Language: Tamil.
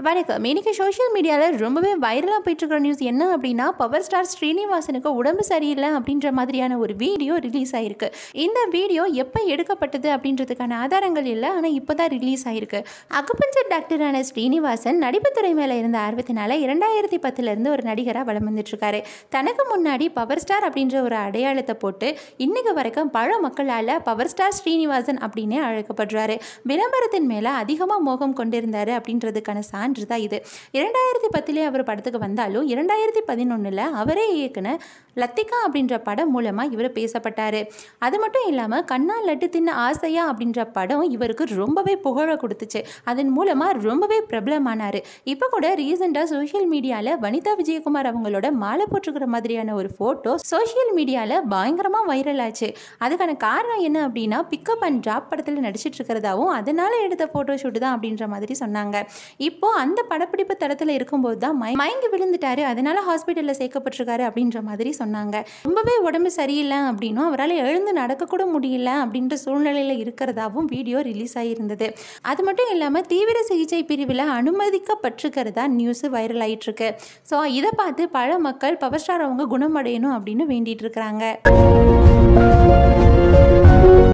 வணக்கம் இன்னைக்கு சோஷியல் மீடியாவில் ரொம்பவே வைரலாக போயிட்டுருக்கிற நியூஸ் என்ன அப்படின்னா பவர் ஸ்டார் ஸ்ரீனிவாசனுக்கு உடம்பு சரியில்லை அப்படின்ற மாதிரியான ஒரு வீடியோ ரிலீஸ் ஆயிருக்கு இந்த வீடியோ எப்போ எடுக்கப்பட்டது அப்படின்றதுக்கான ஆதாரங்கள் இல்லை ஆனால் இப்போ தான் ரிலீஸ் ஆயிருக்கு அக்குபஞ்சர் டாக்டரான ஸ்ரீனிவாசன் நடிப்புத்துறை மேலே இருந்த ஆர்வத்தினால இரண்டாயிரத்தி பத்துலேருந்து ஒரு நடிகராக வலம் வந்துட்டுருக்காரு தனக்கு முன்னாடி பவர் ஸ்டார் அப்படின்ற ஒரு அடையாளத்தை போட்டு இன்னைக்கு வரைக்கும் பல மக்களால் பவர் ஸ்டார் ஸ்ரீனிவாசன் அப்படின்னே அழைக்கப்படுறாரு விளம்பரத்தின் மேலே அதிகமாக மோகம் கொண்டிருந்தார் அப்படின்றதுக்கான சான்று தான் இது இரண்டாயிரத்தி பத்திலே அவர் படத்துக்கு வந்தாலும் இரண்டாயிரத்தி பதினொன்றில் அவரே இயக்குன லத்திகா அப்படின்ற படம் மூலமாக இவர் பேசப்பட்டார் அது மட்டும் இல்லாமல் கண்ணா லட்டு தின்ன ஆசையா அப்படின்ற படம் இவருக்கு ரொம்பவே புகழ கொடுத்துச்சு அதன் மூலமாக ரொம்பவே பிரபலமானார் இப்போ கூட ரீசெண்டாக சோஷியல் மீடியாவில் வனிதா விஜயகுமார் அவங்களோட மாலை போட்டுக்கிற மாதிரியான ஒரு ஃபோட்டோ சோஷியல் மீடியாவில் பயங்கரமாக வைரல் ஆச்சு அதுக்கான காரணம் என்ன அப்படின்னா பிக்கப் அண்ட் ட்ராப் படத்தில் நடிச்சிட்டு இருக்கிறதாவும் அதனால் எடுத்த ஃபோட்டோ ஷூட் தான் அப்படின்ற மாதிரி சொன்னாங்க இப்போ அந்த படப்பிடிப்பு தடத்தில் இருக்கும்போது தான் மய மயங்கி விழுந்துட்டாரு அதனால ஹாஸ்பிட்டலில் சேர்க்கப்பட்டிருக்காரு அப்படின்ற மாதிரி சொன்னாங்க ரொம்பவே உடம்பு சரியில்லை அப்படின்னும் அவரால் எழுந்து நடக்கக்கூட முடியல அப்படின்ற சூழ்நிலையில் இருக்கிறதாவும் வீடியோ ரிலீஸ் ஆகியிருந்தது அது மட்டும் இல்லாமல் தீவிர சிகிச்சை பிரிவில் அனுமதிக்கப்பட்டிருக்கிறதா நியூஸ் வைரல் ஆயிட்டு இருக்கு ஸோ இதை பார்த்து பல மக்கள் பவர் ஸ்டார் அவங்க குணமடையணும் அப்படின்னு வேண்டிட்டு இருக்கிறாங்க